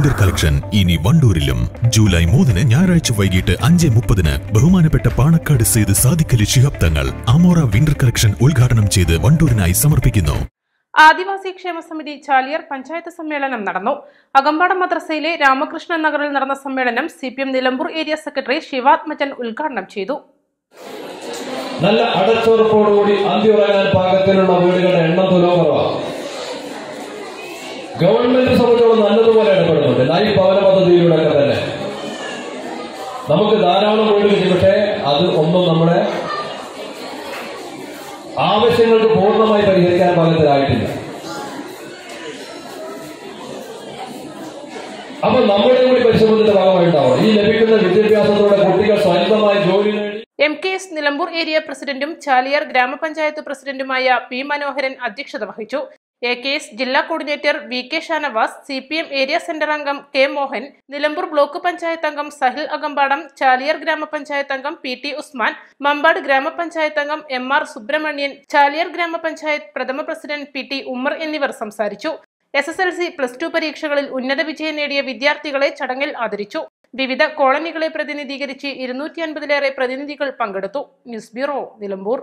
Winter collection ഇനി വണ്ടൂരിലും July മൂന്നിന് ഞായറാഴ്ച വൈകിട്ട് അഞ്ച് മുപ്പതിന് ബഹുമാനപ്പെട്ട പാണക്കാട് സെയ്ത് സാദിഖലി ശിഹാബ് തങ്ങൾ അമോറ വിന്റർ കളക്ഷൻ ഉദ്ഘാടനം ചെയ്ത് വണ്ടൂരിനായി സമർപ്പിക്കുന്നു ആദിവാസി ക്ഷേമ സമിതി ചാലിയർ പഞ്ചായത്ത് സമ്മേളനം നടന്നു അകമ്പാടം മദ്രസയിലെ രാമകൃഷ്ണൻ നഗറിൽ നടന്ന സമ്മേളനം C P M Nilambur area secretary Sivathmajan ഉദ്ഘാടനം ചെയ്തു നല്ല അടച്ചുറപ്പോടുകൂടി അന്തിയുറങ്ങാൻ പാകത്തിലുള്ള വീടുകളുടെ എണ്ണം തുലോകമാണ് ഗവൺമെന്റ് സംബന്ധിച്ചോളം നല്ലതുപോലെ ഇടപെടുന്നുണ്ട് ലൈഫ് ഭവന പദ്ധതിയിലൂടെ ഒക്കെ തന്നെ നമുക്ക് ധാരാളം വീട് കിട്ടി പക്ഷേ അത് ഒന്നും നമ്മുടെ ആവശ്യങ്ങൾക്ക് പൂർണ്ണമായി പരിഹരിക്കാൻ പാകത്തിലായിട്ടില്ല അപ്പൊ നമ്മുടെ കൂടി പരിശ്രമത്തിന്റെ ഭാഗമായിട്ടാവണം ഈ ലഭിക്കുന്ന വിദ്യാഭ്യാസത്തോടെ കുട്ടികൾ സ്വന്തമായി ജോലി നേടി M K S Nilambur area പ്രസിഡന്റും ചാലിയാർ ഗ്രാമപഞ്ചായത്ത് പ്രസിഡന്റുമായ പി മനോഹരൻ അധ്യക്ഷത വഹിച്ചു എ കെ എസ് ജില്ലാ coordinator V K Shanavas C P M area centre അംഗം കെ മോഹൻ നിലമ്പൂർ ബ്ലോക്ക് പഞ്ചായത്ത് അംഗം സഹിൽ അകമ്പാടം ചാലിയാർ ഗ്രാമപഞ്ചായത്ത് അംഗം പി ടി ഉസ്മാൻ മമ്പാട് ഗ്രാമപഞ്ചായത്ത് അംഗം എം ആർ സുബ്രഹ്മണ്യൻ ചാലിയാർ ഗ്രാമപഞ്ചായത്ത് പ്രഥമ പ്രസിഡന്റ് പി ടി ഉമ്മർ എന്നിവർ സംസാരിച്ചു S S L C plus two പരീക്ഷകളിൽ ഉന്നത വിജയം നേടിയ വിദ്യാർത്ഥികളെ ചടങ്ങിൽ ആദരിച്ചു വിവിധ കോളനികളെ പ്രതിനിധീകരിച്ച് ഇരുന്നൂറ്റി അൻപതിലേറെ പ്രതിനിധികൾ പങ്കെടുത്തു ന്യൂസ് ബ്യൂറോ നിലമ്പൂർ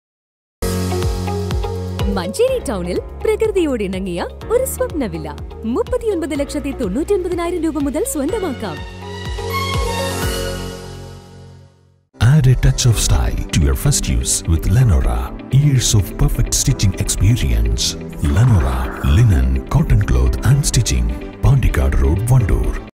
മഞ്ചേരി ടൗണിൽ പ്രകൃതിയോട് ഇണങ്ങിയ ഒരു സ്വപ്ന വില്ല മുപ്പത്തിയൊൻപത് ലക്ഷത്തി തൊണ്ണൂറ്റി ഒൻപതിനായിരം രൂപ മുതൽ സ്വന്തമാക്കാം Add a touch of style to your first use with Lenora. Years of perfect stitching experience. Lenora, linen, cotton cloth and stitching. Pandikad Road, Vandoor.